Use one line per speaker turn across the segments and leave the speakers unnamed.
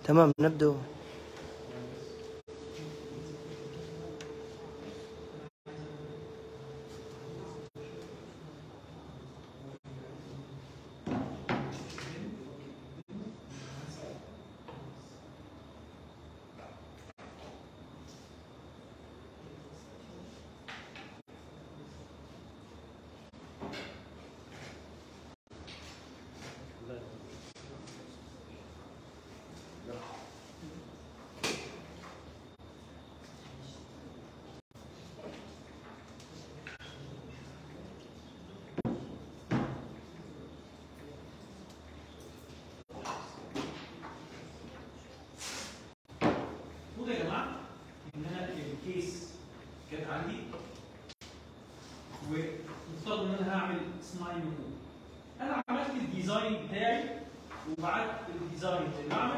تمام نبدأ
المفروض يا جماعه ان انا الكيس كانت عندي ومفترض ان انا هعمل سمايل مود انا عملت الديزاين بتاعي وبعت الديزاين للمعمل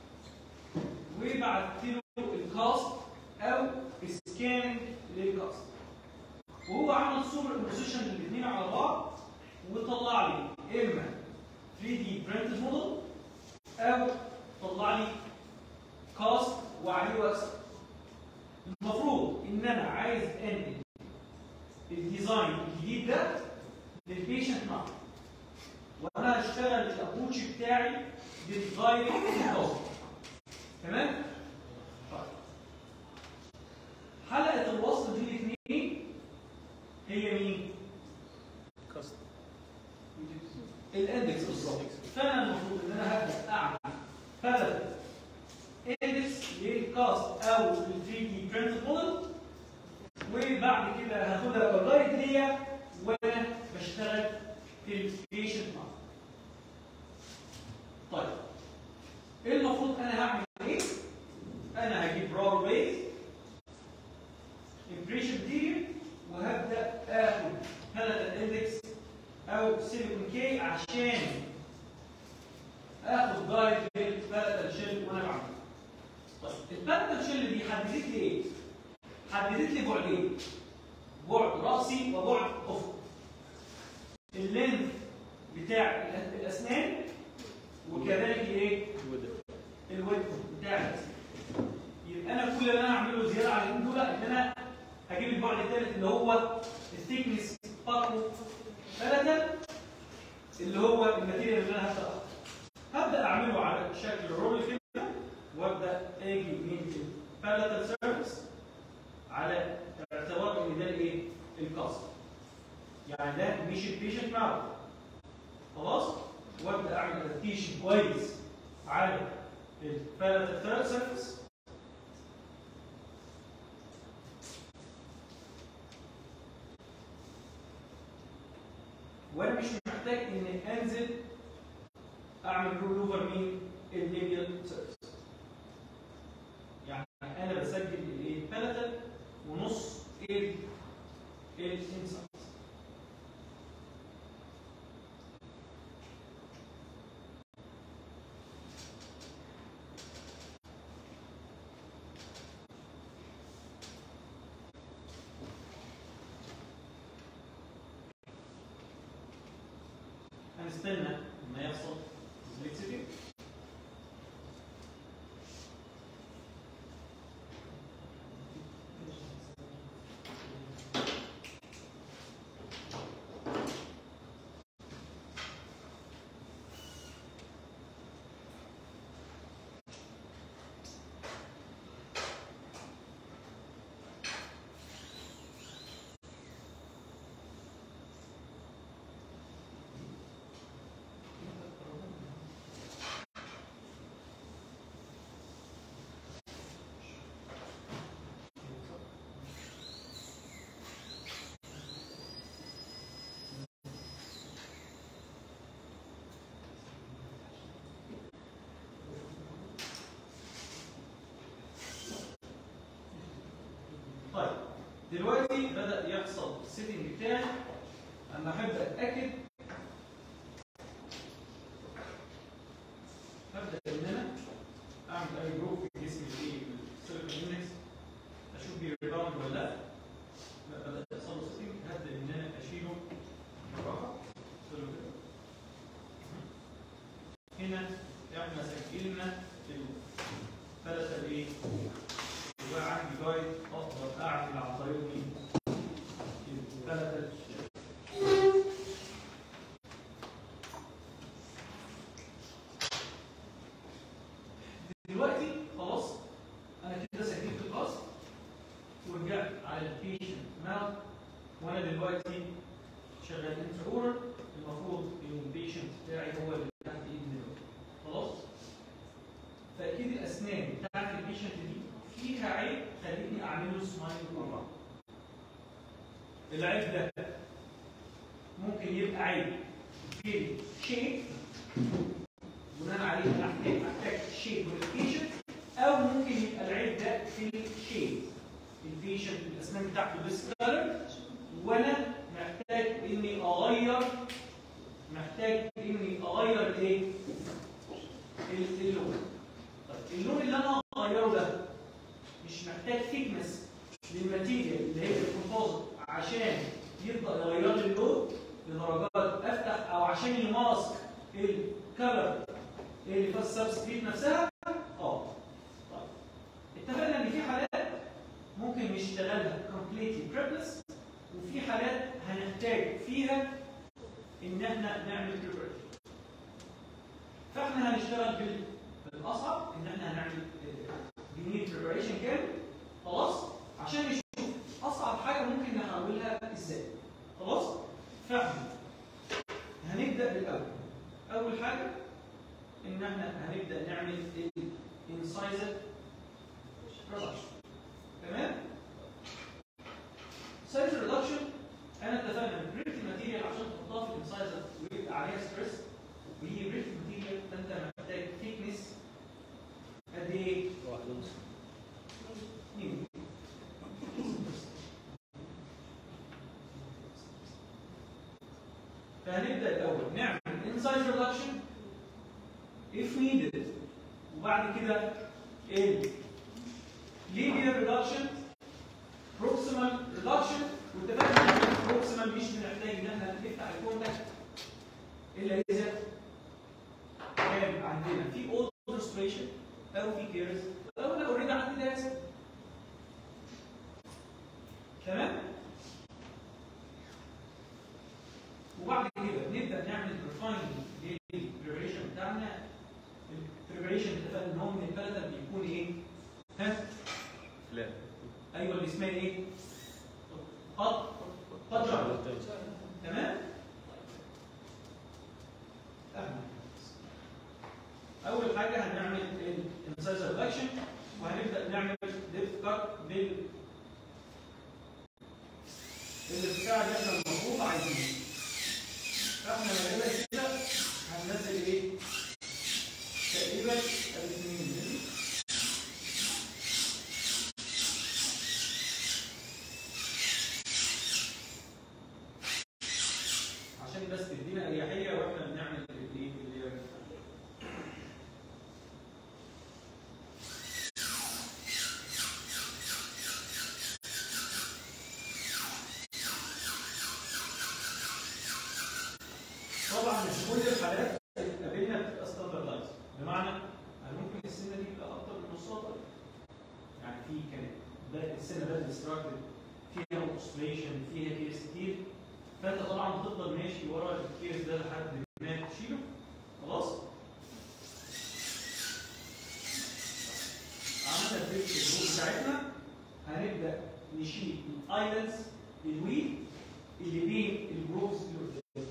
وبعت له الكاست او سكان للكاست وهو عمل سوبر امبوزيشن للاثنين على بعض وطلع لي اما 3 دي برنتد موديل او طلع لي كاست وعليه واتساب المفروض ان انا عايز انقل الديزاين الجديد ده للبيشنت معه وانا هشتغل الابروتش بتاعي بالدايركت كاست تمام؟ طيب حلقه الوصل بين الاثنين هي مين؟
كاست
الاندكس بالظبط فانا المفروض ان انا هبدا اعمل بارل اندكس للكاست او لل 3 دي برنت موديل وبعد كده هاخدها كجايد ليا وانا بشتغل في البيشنت معاه. طيب ايه المفروض انا هعمل ايه؟ انا هجيب راو بيز امبريشن دي وهبدا اخد ثلاث اندكس او سيليكون كي عشان اخد جايد للبارتال شيل وانا بعمل طيب البارتال شيل دي حددت لي ايه؟ حددت لي بعدين بعد راسي وبعد افق اللينث بتاع الأ- الاسنان وكذلك الايه؟ الويت بتاع الاسنان يبقى انا كل اللي انا اعمله زياده على الاثنين دول ان انا هجيب البعد الثالث اللي هو الثيكنس بارتو ثلاثة اللي هو الماتيريال اللي انا هبدا أختاره. هبدا اعمله على شكل رول كده وابدا اجي من البالاتال سيرفيس على اعتبار ان ده الايه؟ الكاست. يعني ده مش البيشنت ماوث. خلاص؟ وابدا اعمل ادابتيشن كويس على البالاتال سيرفيس وانا مش محتاج اني انزل اعمل رول اوفر مين الليبيال سيرفيس يعني انا بسجل الايه ثلاثه ونص ال الانسايت هنستنى لما يحصل سبليكسيتي طيب دلوقتي بدأ يحصل السيتنج بتاعي اما هبدأ اتأكد هبدأ ان انا اعمل اي جروب في جسمي في السيركل اندكس اشوف بيريباوند ولا لا لا بدأ يحصل له سيتنج هبدأ ان انا اشيله بالراحة أشيله كده. هنا احنا سجلنا ال ثلاثة ايه؟ يبقى عندي جايد اقدر اعمل عن طريق مين؟ ثلاثة دلوقتي خلاص انا كده سجلت القصد ورجعت على البيشنت ماوث وانا دلوقتي شغال انتر اورر المفروض ان البيشنت بتاعي هو اللي تحت ايدي دلوقتي خلاص فاكيد الاسنان بتاعت البيشنت دي فيها عيب خليني اعمل له سمايل مره العيب ده ممكن يبقى عيب في الشيب بناء عليه انا احتاج احتاج شيب موديفيكيشن او ممكن يبقى العيب ده في الشيب البيشنت الاسنان بتاعته ديسكالر وانا محتاج اني اغير محتاج اني اغير الايه؟ ال- اللون طيب اللون اللي انا هغيره ده مش محتاج ثيكنس للماتيريال اللي هي الكومبوزيت عشان يبدا يغير لي اللون لدرجات افتح او عشان يماسك الكلر اللي في السبستريت نفسها اه طيب اتفقنا ان في حالات ممكن نشتغلها كومبليتلي بريبلس وفي حالات هنحتاج فيها ان احنا نعمل بريبريشن فاحنا هنشتغل بال- بالاصعب ان احنا هنعمل جنين بريبريشن كامل خلاص عشان نشوف اصعب حاجه ممكن نحولها ازاي خلاص فاحنا هنبدا بالاول اول حاجه ان احنا هنبدا نعمل الانسايزر برودكشن تمام سايز ريدكشن انا اتفقنا ان بريكت ماتيريال عشان تحطها في الانسايزر ويبقى عليها ستريس وهي بريكت ماتيريال فانت محتاج ثيكنس قد ايه؟
واحد ونص
اتنين. فهنبدا الاول نعمل انسايز ريدكشن if needed وبعد كده ال linear reduction proximal reduction واتفقنا ان proximal مش بنحتاج ان احنا نفتح الكونتاكت الا اذا كان عندنا في اولد restoration او في كيرز او انا اوريدي عندي داتا تمام وبعد كده نبدا نعمل ريفايننج للبريبريشن بتاعنا البريبريشن اتفقنا ان هو من البلد بيكون ايه؟ ها؟
لا
ايوه اللي اسمها ايه؟ قط قط جعل تمام؟ أهلا. اول حاجه هنعمل الانسايزر ريدكشن وهنبدا نعمل ديف كات بال الارتفاع اللي احنا المفروض عايزينه فاحنا نعملها كده هننزل ايه؟ تقريبا 2 مللي عشان بس تدينا اريحيه واحنا بنعمل الايه اللي هي طبعا مش كل الحالات اللي قابلنا بتبقى ستاندردايز بمعنى انا ممكن السنه دي تبقى اكتر من نصها طيب. يعني في كانت بدات السنه بدات ديستراكتد فيها اوكسليشن فيها كيس كتير فانت طبعا بتفضل ماشي ورا الكيس ده لحد ما تشيله خلاص عملنا البيت الجروب بتاعتنا هنبدا نشيل الايلاندز الويل اللي بين الجروبز اللي قدام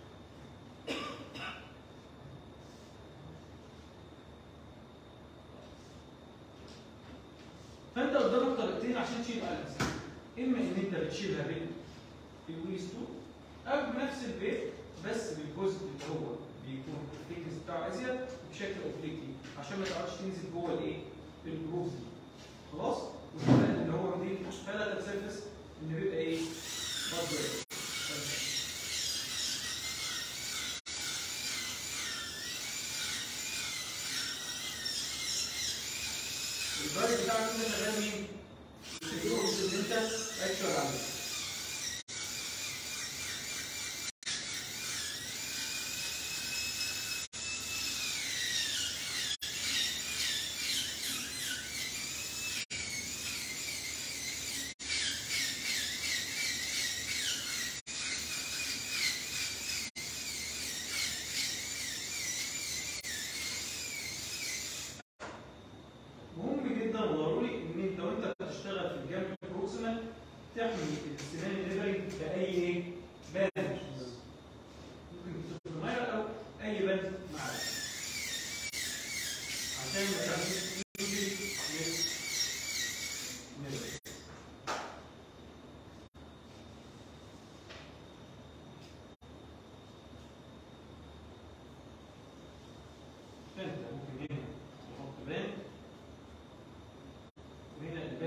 فانت قدامك طريقتين عشان تشيل الايلاندز اما ان انت بتشيلها بين الويز 2 او بنفس البيت بس بالجزء اللي هو بيكون الثيكنس بتاعه ازيد بشكل اوبليكلي عشان ما تقعدش تنزل جوه الايه؟ الجروف دي خلاص؟ وكمان اللي هو دي ثلاثة سيرفيس اللي بيبقى ايه؟ برضه ايه؟ الباقي بتاعك انت شغال مين؟ الجروف اللي انت اكشوال عليه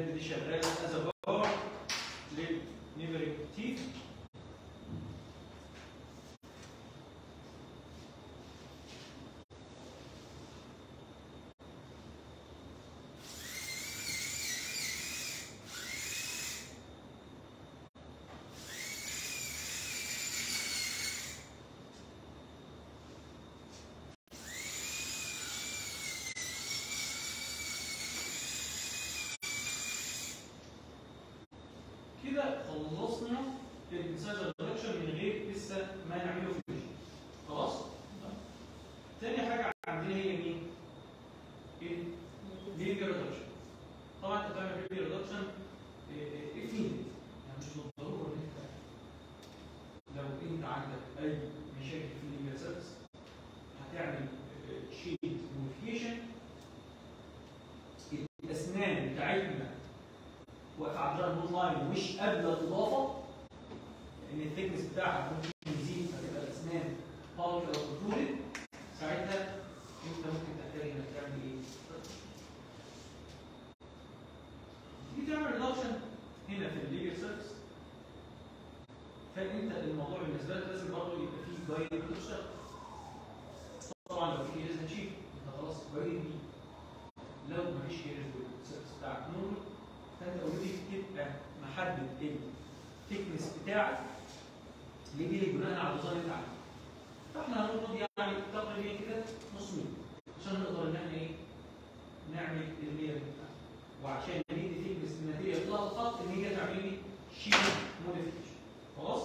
البلد دي شغاله از باور للنيفرنج تيث كده خلصنا الانسايزر ريدكشن من غير لسه ما نعمله فينيش خلاص تاني حاجه عندنا هي مين ايه لينير ريدكشن طبعا انت بتعمل لينير ريدكشن ايه فين يعني مش بالضروره ان انت لو انت عندك اي مشاكل في اللينير سيرفيس هتعمل شيت موديفيكيشن الاسنان بتاعتنا واقفه على الجار نوت لاين مش قابله الاضافه لان الثيكنس بتاعها ممكن يزيد فتبقى الاسنان بالك او بروترودد ساعتها انت ممكن تحتاج انك تعمل ايه؟ تيجي تعمل ريدكشن هنا في الليجر سيرفيس فانت الموضوع بالنسبه لك لازم برضه يبقى فيه جايد بتشتغل طبعا لو في كيرز هتشيل انت خلاص جايد دي لو مفيش كيرز والسيرفيس بتاعك نورمال فانت اوريدي بتبقى محدد الثيكنس بتاعك اللي جاي بناء على الديزاين اللي انت عامله فاحنا هنفرض يعني تقريبا كده نص متر عشان نقدر ان احنا ايه نعمل اللير بتاعنا وعشان ندي ثيكنس النتيجه بتاعت الخط ان هي تعمل لي شيل موديفيكيشن خلاص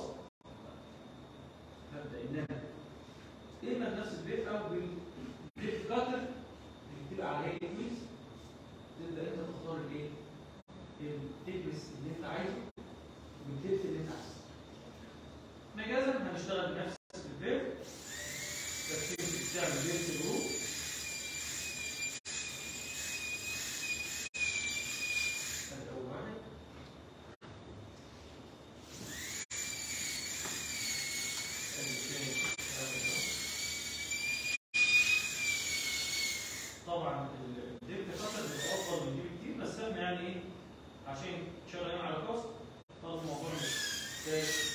هبدا ان انا اما بنفس البيت او بالبيت كاتر اللي بتبقى على هيئه كويس تبدا انت تختار الايه التكنس اللي انت عايزه والدبت اللي انت عايزه. مجازا هنشتغل بنفس الفيرب بس بتعمل فيرب جروب ادي اول واحد ادي الثاني طبعا الدبت خطر بيبقى افضل من دي كتير بس احنا يعني ايه عشان شغالين على كوست طب الموضوع مش محتاج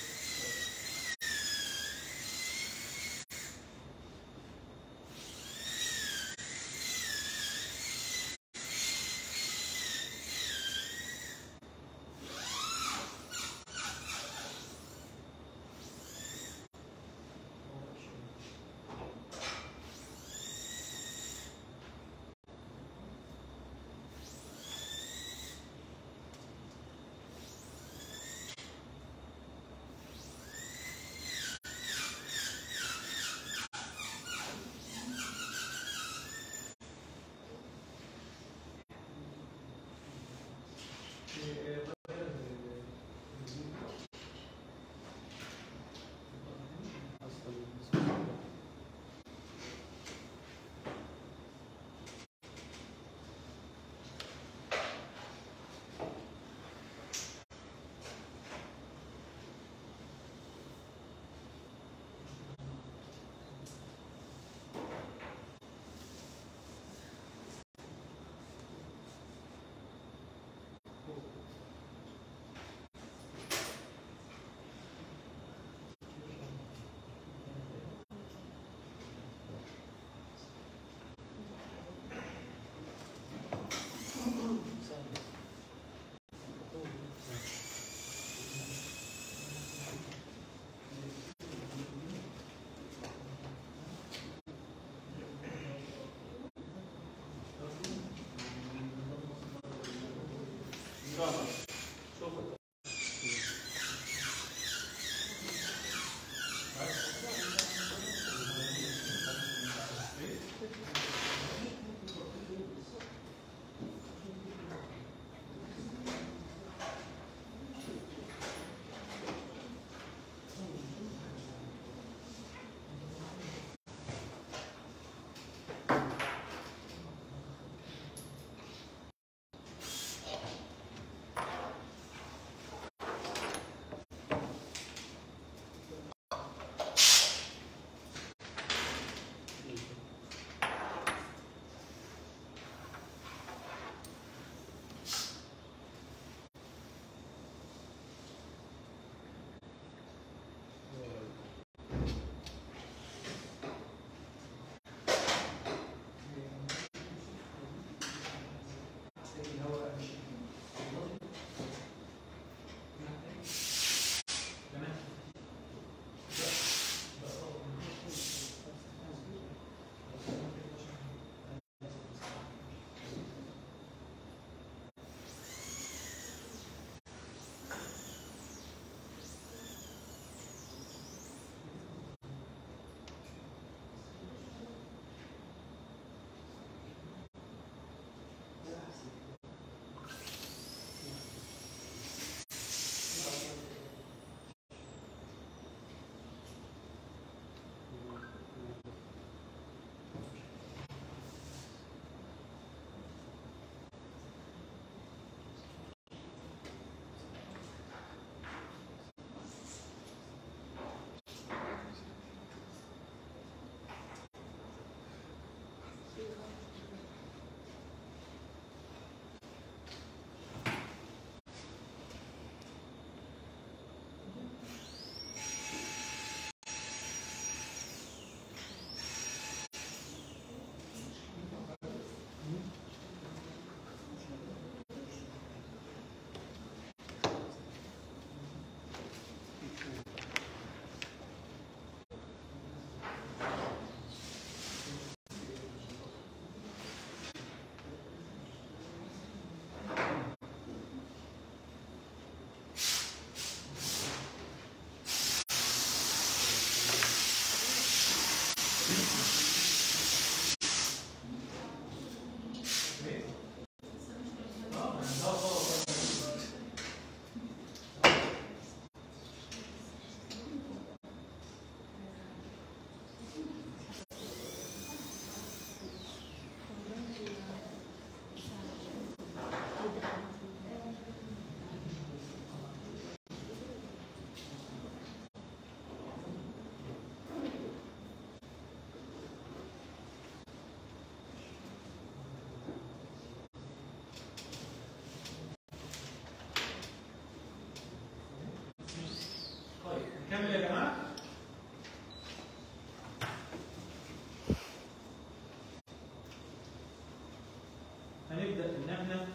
ونبدا ان احنا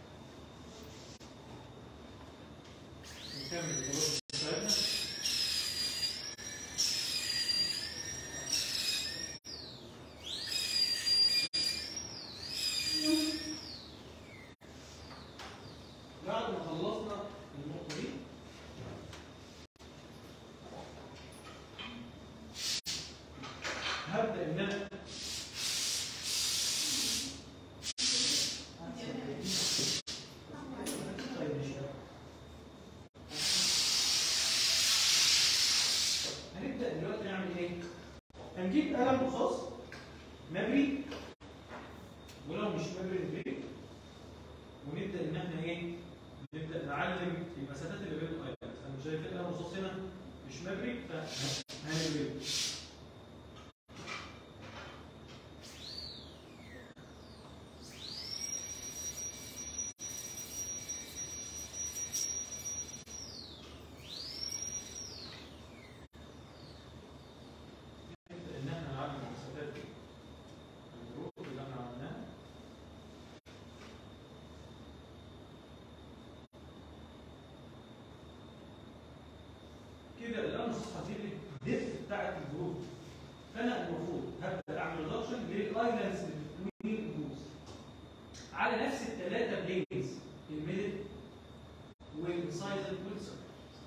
نكمل البروسيس بتاعتنا بعد ما خلصنا النقطه دي هبدا ان انا طيب ماشي. هنبدا دلوقتي نعمل ايه؟ هنجيب قلم رصاص مبري ولو مش مبري نبري ونبدا ان احنا ايه؟ نبدا نعلم المسافات اللي بين الايات انا شايف القلم الرصاص هنا مش مبري فهنبري نبدا ان احنا نعلم المسافات دي الجروب اللي احنا عملناها كده الان الرصاص هتجيب لي الدفء بتاعت الجروب فانا المفروض هبدا اعمل ريدكشن للايلاندز بين الجروبز على نفس الثلاثه بلينز الميدل والسايزل والسيركل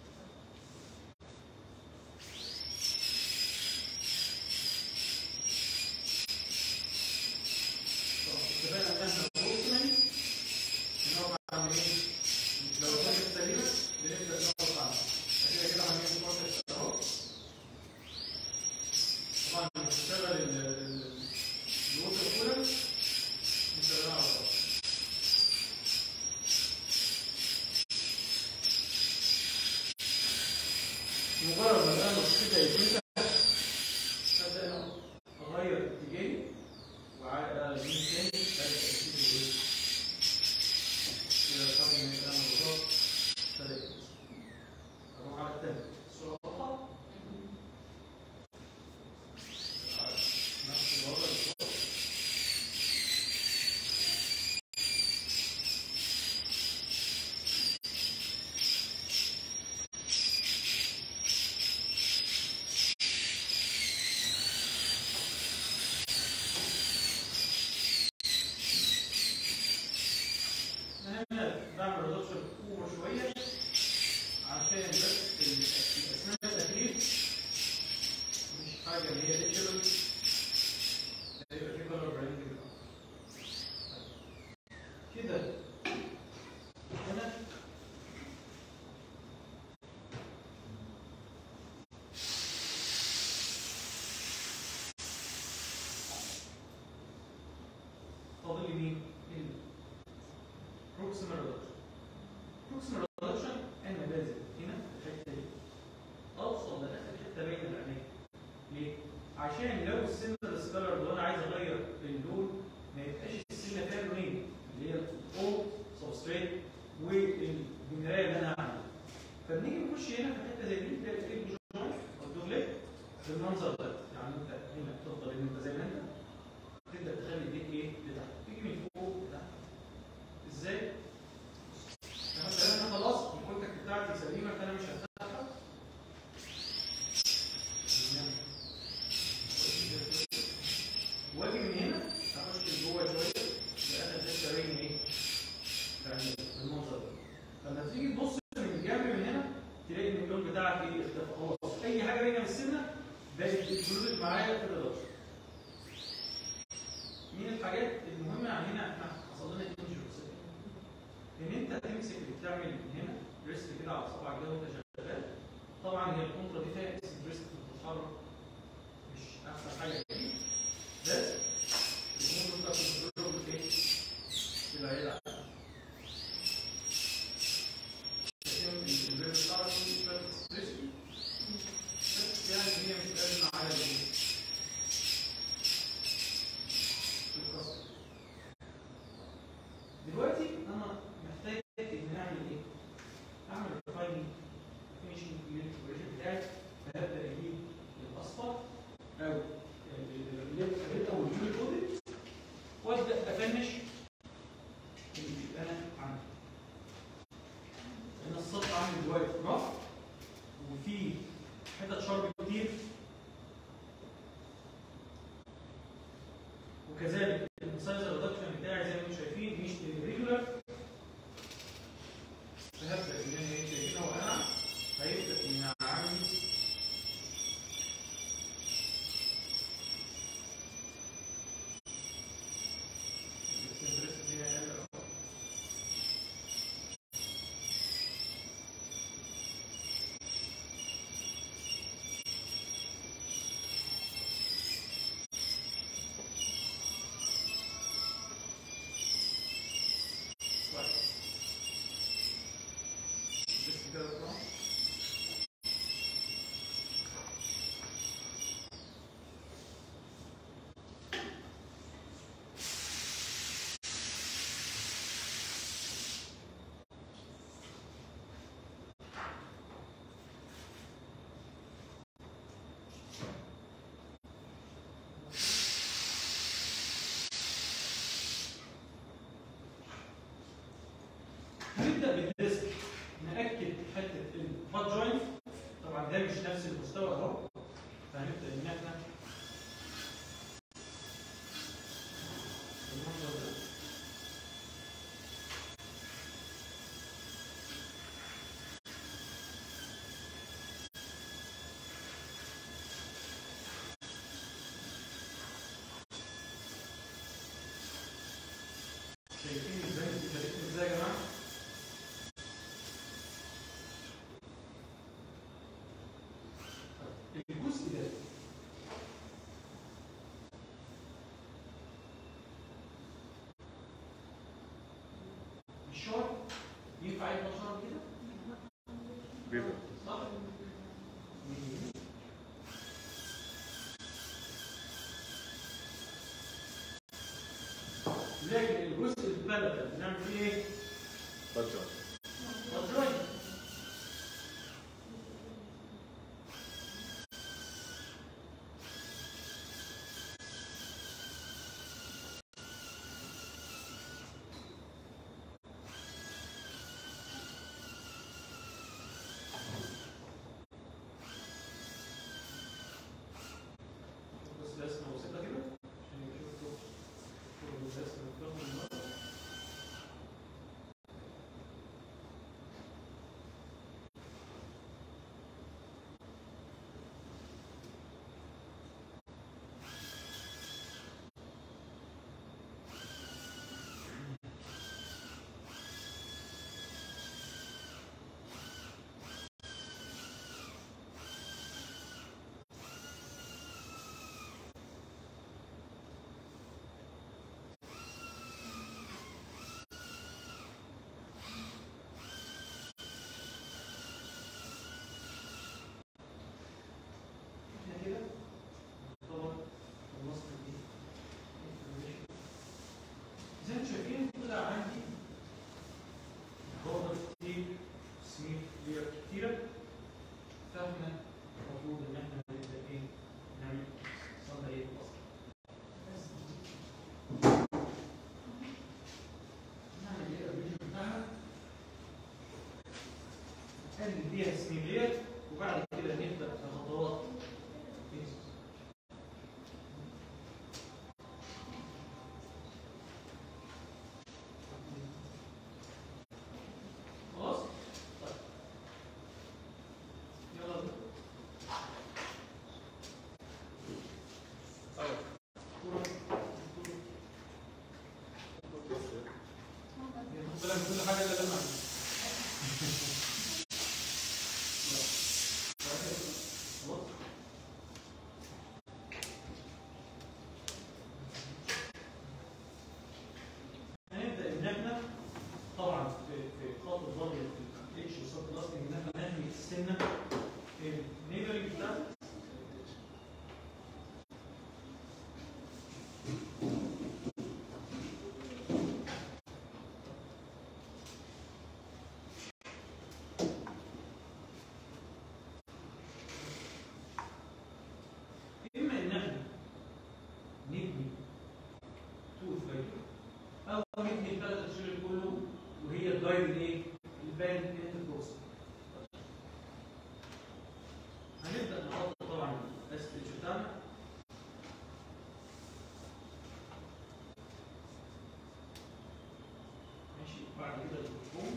طب اتفقنا ان احنا بروكسيمالي نقف على ايه؟ لو كانت سليمه بنبدا نقف عنها كده كده هنعمل بروسيس اهو طبعا بنشتغل الوتر كولر بنشتغلها على بعض مجرد ما القلم كده يتفتح ابدا انا اغير اتجاهي وعلى يمين تاني ابدا اشيل الايه؟ كده الفرق بين القلم والرصاص ابتدى يتفتح. اروح على التاني الصوره واضحه نفس الوضع بالظبط أنا هنا بعمل ريدكشن قوة شوية عشان بس ال- الأسنان الأخير مش حاجة اللي هي ليتشرال هيبقى في كلر براند كده كده هنا فاضل لي مين؟ بروكسيمال ريدكشن بروكسيمال ريدكشن انا بازل هنا في الحته دي اوصل لاخر حته بين العينين ليه؟ عشان لو السن السكالر لو انا عايز اغير اللون ما يبقاش السنه فيها لونين اللي هي الاو سبستريت والمرايه اللي انا هعملها فبنيجي نخش هنا في حته زي دي تلاقي في جوينت او دوبليت بالمنظر ده يعني انت هنا تفضل ان انت زي ما انت تبدا تخلي ايديك ايه لتحت تيجي من فوق لتحت ازاي؟ انا مثلا انا خلاص الكونتاكت بتاعتي سليمه فانا مش هفتحها واجي من هنا اخش لجوه شويه لاخر حته بين ايه؟ يعني المنظر ده لما تيجي تبص من الجنب من هنا تلاقي ان اللون بتاعك ايه اختفى خلاص اي حاجه باينه من السنه بقت بتجرد معايا في الريدكشن من الحاجات المهمه يعني هنا احنا حصل لنا انجرز ان انت تمسك اللي بتعمل من هنا ريست كده على صبعك ده وانت شغال طبعا هي الكونترا دي فيها ريست بتتحرك مش احسن حاجه فيه بس المهم انت كنترول ايه؟ يبقى هيلعب لكن الريست بتاعك فيه شويه ريسكي بس يعني هي مش لازم على الايه؟ الكسر دلوقتي انا محتاج ان اعمل ايه؟ اعمل ريفايننج فينيشنج للكوريشن بتاعي فهبدا اجيب الاصفر او الريد او اليوني كودد وابدا افنش هنبدا بالديسك ناكد حته الباد جوينت طبعا ده مش نفس المستوى اهو فهنبدا ان احنا المنظر ده شايفين ازاي شايفين ازاي يا جماعه؟ طيب، الجزء ده الشعر ينفع يبقى شعر كده؟
بيبقى
صح؟ لكن الجزء البلد بنعمل فيه ايه؟
بجر
مضروب. بس الرسمة بسيطة كده عشان يشوفوا شغل الرسمة بتاعهم من بره. احنا كده طبعا خلصنا دي زي ما انتم شايفين طلع عندي بوردر كتير سميث لير كتيرة فاحنا المفروض ان احنا نبدا ايه نعمل صنعية اصلا نعمل ايه الريجن بتاعها نقلل بيها السميث لير وبعد كده نبدا بخطوات خلاص؟ طيب. يلا بينا.
أول
كورة. خد بالك من كل حاجة إلا اللي أنا عايزها. خلاص؟ هنبدأ إن إحنا طبعا في في خط الضرب في الاتش وصوت الاصلي ان احنا نهمي السنه النيبرنج بتاعته اما ان احنا نبني توث فايبر او نبني الثلاث اشهر كله وهي الجايد ايه؟ الباند اند بروسس. هنبدا نحط طبعا الاس اتش بتاعنا ماشي بعد كده البروم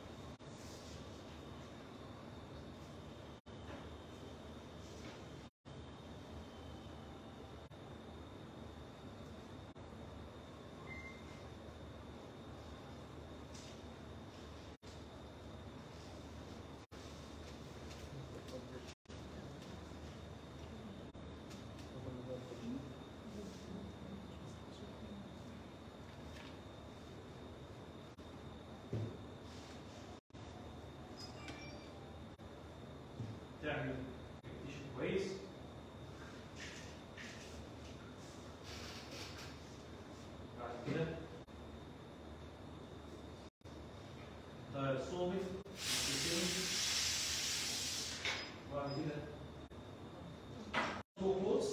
تعمل تكتيشن كويس بعد كده داير صوبي وبعد كده تو بوتس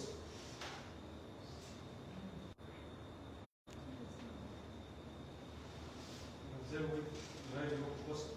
نزود غير بوست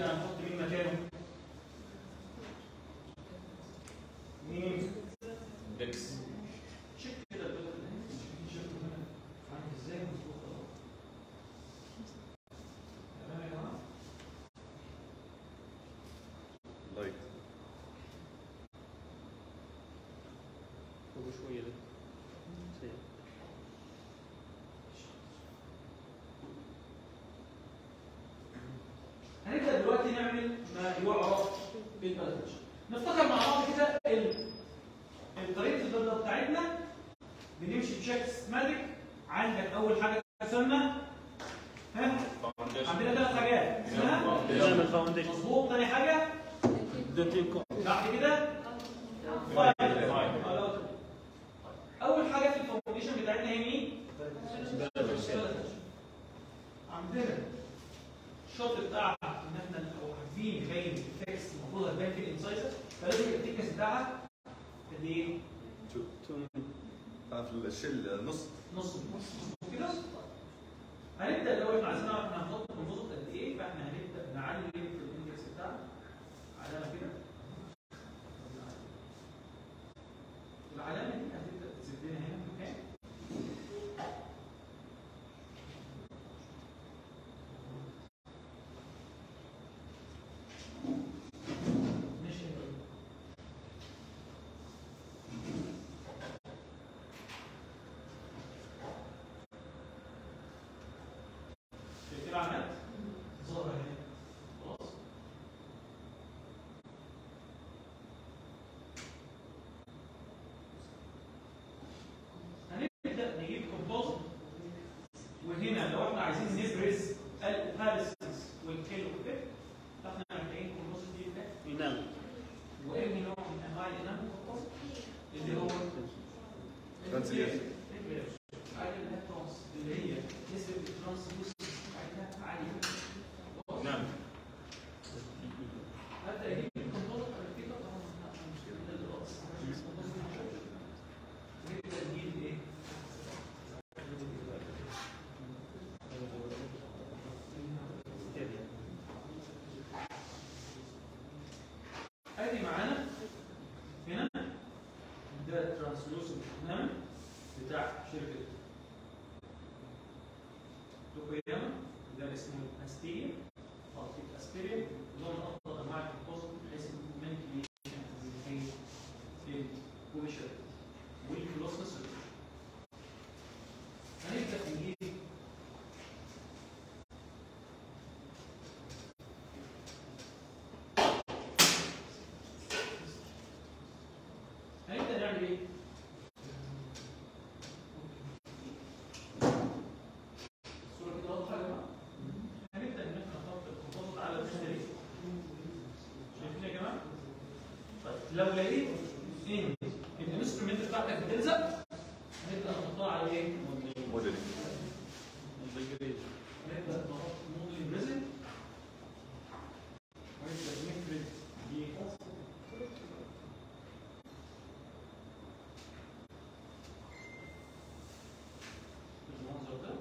كده هنحط مين مكانه؟ مين؟
ديكس
شيك كده البلد اللي هنا شيك شيك هنا عامل ازاي مظبوط اهو تمام يا جماعه؟
لايت
فوق شوية ده سيء.
هنبدا دلوقتي نعمل ما يعرف بالبلدج نفتكر مع بعض كده ال- طريقه البلدة بتاعتنا بنمشي بشكل سيستماتيك عندك اول حاجه اسمها ها عندنا ثلاث حاجات اسمها
نعمل فاونديشن
مظبوط ثاني حاجه
دنتين كون
بعد كده فايل. خلاص. اول حاجه في الفاونديشن بتاعتنا هي مين؟ عندنا الشوط بتاعها ان احنا لو عايزين نبين التكست المفروض هتبان في الانسايزر فلازم يبقى التكست بتاعها قد ايه؟
في الشل نص
نص نص كده هنبدا لو احنا عايزين نعرف احنا هنحط الكومبوزيت قد ايه فاحنا هنبدا نعلم في الاندكس بتاعنا علامه كده العلامه دي هتبدا تسيب لنا هنا مكان ماشي شايفين العلامات؟ ظاهرة هنا خلاص هنبدأ نجيب كومبوزيت وهنا لو احنا عايزين نبرز الباليسز والكيلو افكت فاحنا محتاجين كومبوزيت دي افكت
ينام
واي نوع من انواع الانام كومبوزيت اللي هو
Transient.
عالي الالكترونز اللي هي نسبة الترانسلوسنس بتاعتها عالية
نعم
حتى يجيب الكنترول على كده طبعا لا مش كده ده دلوقتي نبدا نجيب ايه؟ ادي معانا هنا ده الترانسلوسنت برنامج بتاع شركه توكوياما ده اسمه استيريا تطبيق اسبيريا اللي هو من افضل انواع الكومبوزيت بحيث المنتليشن من حيث الكوبيشر والكلوسنس هنبدا نجيب هنبدا نعمل ايه؟ الصوره كده واضحه يا جماعه؟ هنبدا ان احنا نحط الكومبوزيت على المشتري شايفين يا جماعه؟ طيب لو لقيت ان الانسترومنت بتاعتك بتلزق هنبدا نحطها على ايه؟
موديلنج
نبدا نحط موديل ريزن ونبدا نفرد دي بالمنظر ده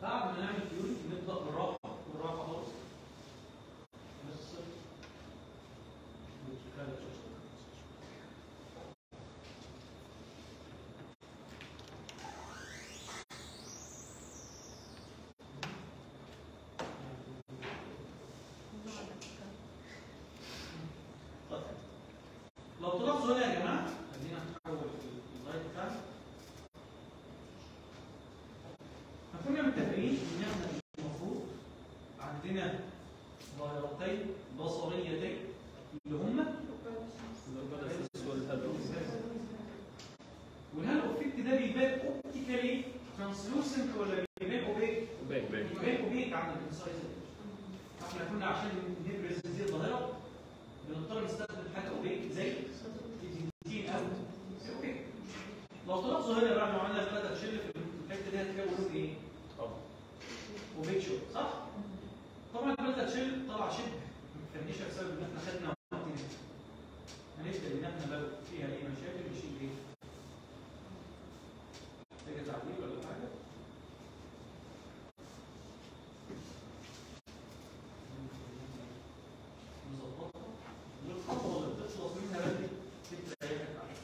بعد ما نعمل كيورنج نبدا بالراحه بالراحه خالص بس طيب. لو تلاحظوا هنا يا جماعه خلينا نحول اللايت بتاعنا احنا كنا متفقين ان احنا المفروض عندنا ظاهرتين بصريتين اللي هما والهالو افكت ده بيبان اوبتيكالي ترانسلوسنت ولا بيبان اوبيك؟ بيبان اوبيك عند الانسايز احنا كنا عشان نبرز هذه الظاهره بنضطر نستخدم حاجه اوبيك زي الجنتين او اوبيك لو تلاحظوا هنا بعد ما عملنا ثلاثه تشيل في الحته دي هتلاقوا لون ايه؟ وبيت شو صح؟ طبعا الثلاثه تشيل طلع شبه ما كانش بسبب ان احنا خدنا وقت هنبدا ان احنا لو فيها اي مشاكل نشيل ايه؟ محتاجه تعديل ولا حاجه؟ نظبطها والخطوه اللي بتخلص منها بدري تبدا هي تتعمل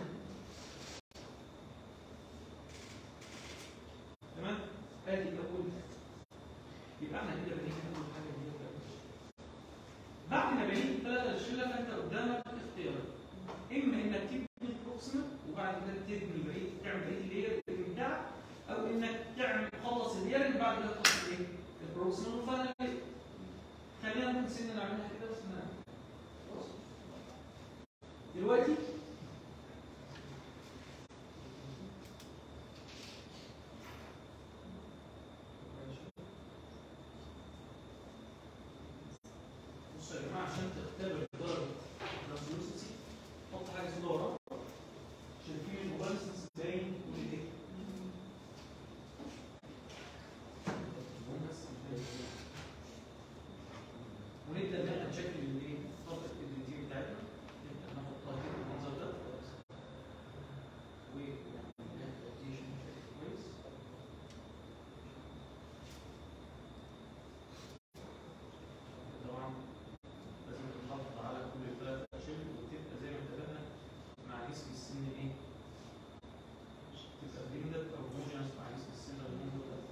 تمام؟ ادي اول يبقى احنا كده بنيجي اول حاجه اللي هي التأكيد. بعد ما بنيت ثلاثه الشله فانت قدامك اختيارات اما انك تبني البروكسيما وبعد كده تبني بقيه تعمل بقيه اللاير بتاعك او انك تعمل تخلص اللاير وبعد كده تخلص ايه؟ البروكسيما والفاينل خلينا ممكن سنة نعملها كده بس نعمل. خلاص. دلوقتي بصوا يا جماعه عشان تختبر درجه الترانسلوسنسي حط حاجه كده ورا عشان في المبالانسنس باين والايديك ونبدا ان احنا نشكل الايه؟ طاقه الادرينالين بتاعتنا نبدا نحطها كده بالمنظر ده ونعمل rotation بشكل كويس طبعا لازم تحافظ على كل الثلاث اشياء وتبقى زي ما اتفقنا مع جسم السن ايه؟ تبقى بيندد او هوموجينس مع جسم السن اللي موجود ده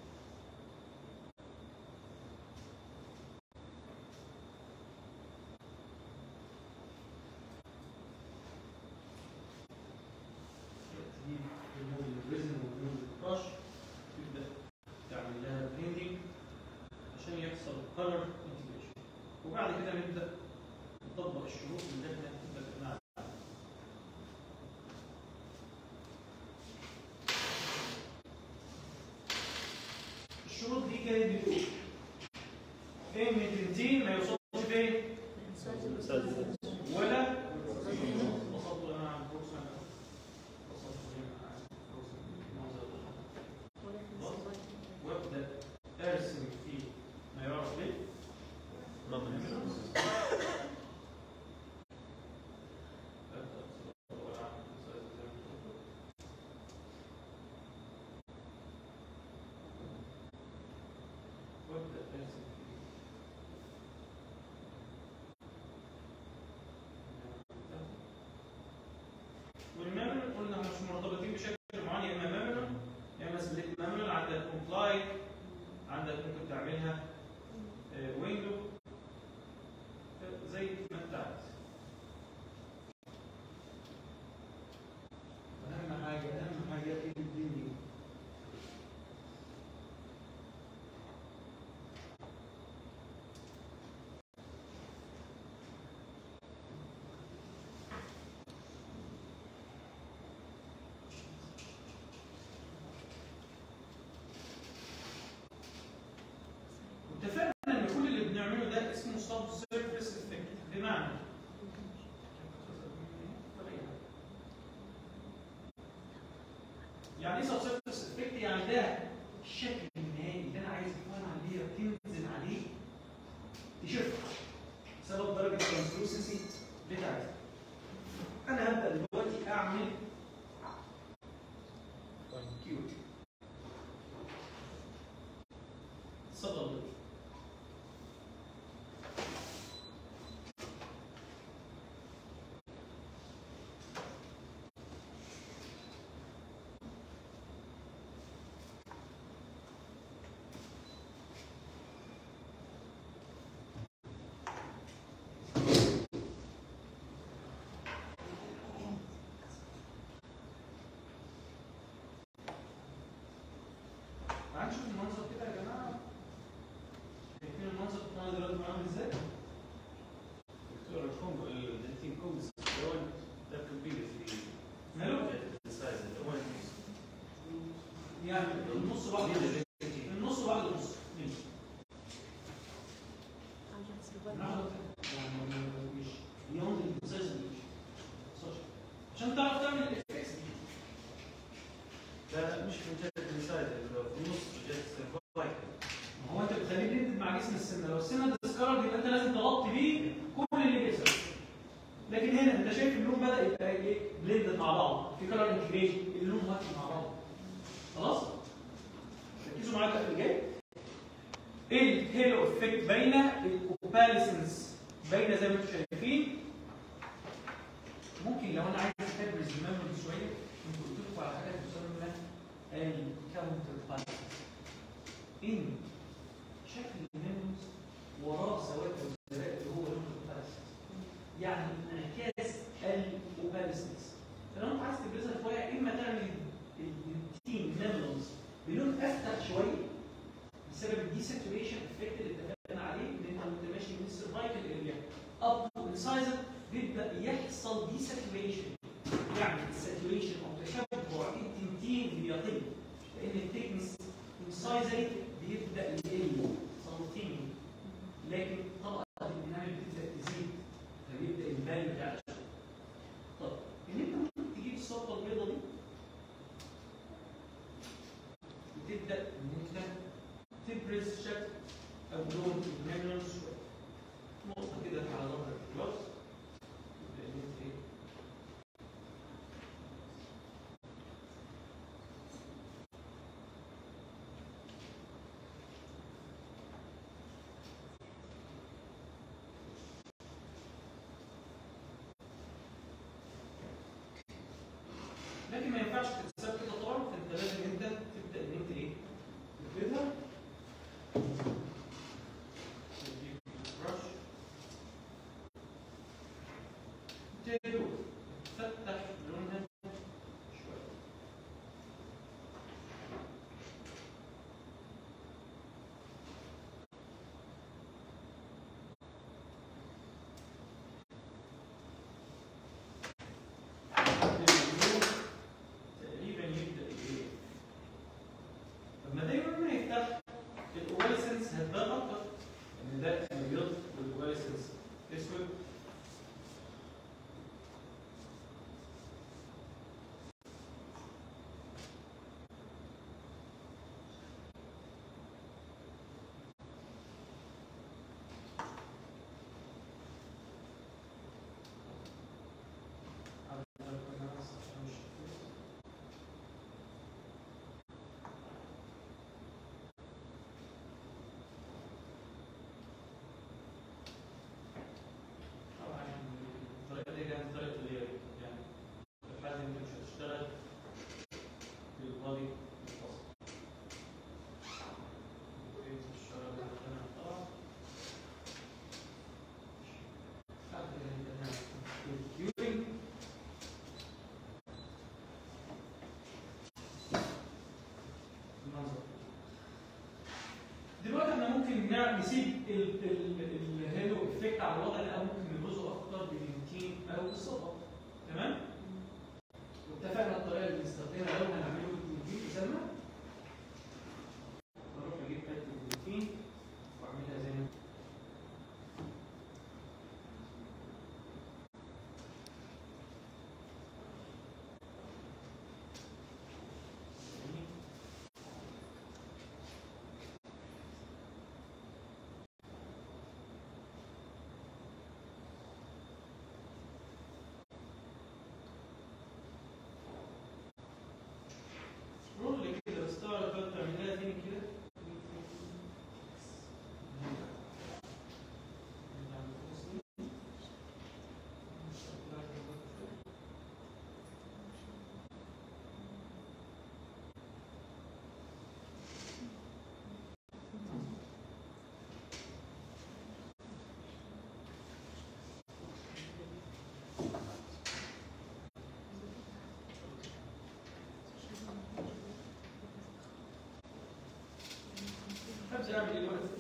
تجيب ريموف الريزن وريموف الكراش تبدا تعمل لها بليندنج عشان يحصل كلر انتجريشن وبعد كده نبدا نطبق الشروط اللي احنا اتفقنا عليها الشروط دي كانت بتقول ان البنزين ما يوصلش فين ولا وصلت انا على البروكسيما وصلت هنا على البروكسيما وابدا ارسم فيه ما يعرف به وابدا ارسم فيه والمامل قلنا مش مرتبطين بشكل معين يا اما مامل يا اما سبليت مامل عندك كومبلاي عندك ممكن تعملها ويندو زي ما انت عايز اهم حاجه اهم حاجه البليندنج اتفقنا ان كل اللي بنعمله ده اسمه سب سيرفيس افكت بمعنى يعني ايه سب سيرفيس افكت يعني ده الشكل النهائي اللي انا عايز افهم عليه تنزل عليه تشوف سبب درجه الترانسلوسنسي بتاعتي انا هبدا دلوقتي اعمل كيوت وواحد ونص النص وواحد ونص ماشي ناخد يعني مش بيوند البروسيس عشان تعرف تعمل الافكس دي
لا مش مجرد انسايد في النص جت سيرفايكل
ما هو انت بتخليه بليندد مع جسم السنه لو السنه ديسكارد يبقى انت لازم تغطي بيه كل اللي بيحصل لكن هنا انت شايف اللون بدا يبقى ايه بليندد مع بعض في كلر انتجريشن اللون ماشي مع بعض خلاص ركزوا معايا في اللي جاي ايه الهيلو افكت باينه الاوباليسنس باينه زي ما انتم شايفين ممكن لو انا عايز ابرز الميموري شويه كنت قلت لكم على حاجه تسمى الكاونتر بالانس ان شكل الميموريز وراه سواد وزرقاء اللي هو لون البالانس يعني انعكاس الاوباليسنس فلو انت عايز تبرزها شويه اما تعمل التين ميموريز بلون افتح شويه بسبب الديساتوريشن افكت اللي اتفقنا عليه ان انت وانت ماشي من السيرفايكال اريا اب تو انسايزر بيبدا يحصل ديساتوريشن يعني الساتوريشن او تشبع التنتين بيقل لان التكنس انسايزري بيبدا يقل صوتين لكن طبقه الديناميك بتبدا تزيد فبيبدا الفاليو بتاعها طب ان انت ممكن تجيب الصفقه البيضاء دي وتبدا ان انت تبرز شكل او لون الميموري شويه نقطه كده على ظهر الكلاس تبدا ان انت ايه لكن ما ينفعش تتساب كده طبعا فانت لازم انت تبدا ان انت ايه تفردها تجيب برش تدو تفتح لونها شويه تقريبا يبدا ايه لما دايما ما يفتح الاوباليسنس هتبان اكتر ان ده ابيض والاوباليسنس اسود طبعا الطريقه دي كانت طريقه اللي يعني الحاجه انت مش هتشتغل في البادي الفصل تشتغل هنا طبعا بعد كده انت هنا الكيورينج المنظر دلوقتي احنا ممكن نع- نسيب ال- ال- الهيلو افكت على الوضع ده او ممكن نبرزه اكتر باليوتين او بالصدى تمام؟ واتفقنا الطريقه اللي بنستخدمها لو هنعمله باليوتين تسمى بروح اجيب حته اليوتين واعملها زي ما رول كده بس تعرف بقى تعملها تاني كده هبدا اعمل ايه دلوقتي؟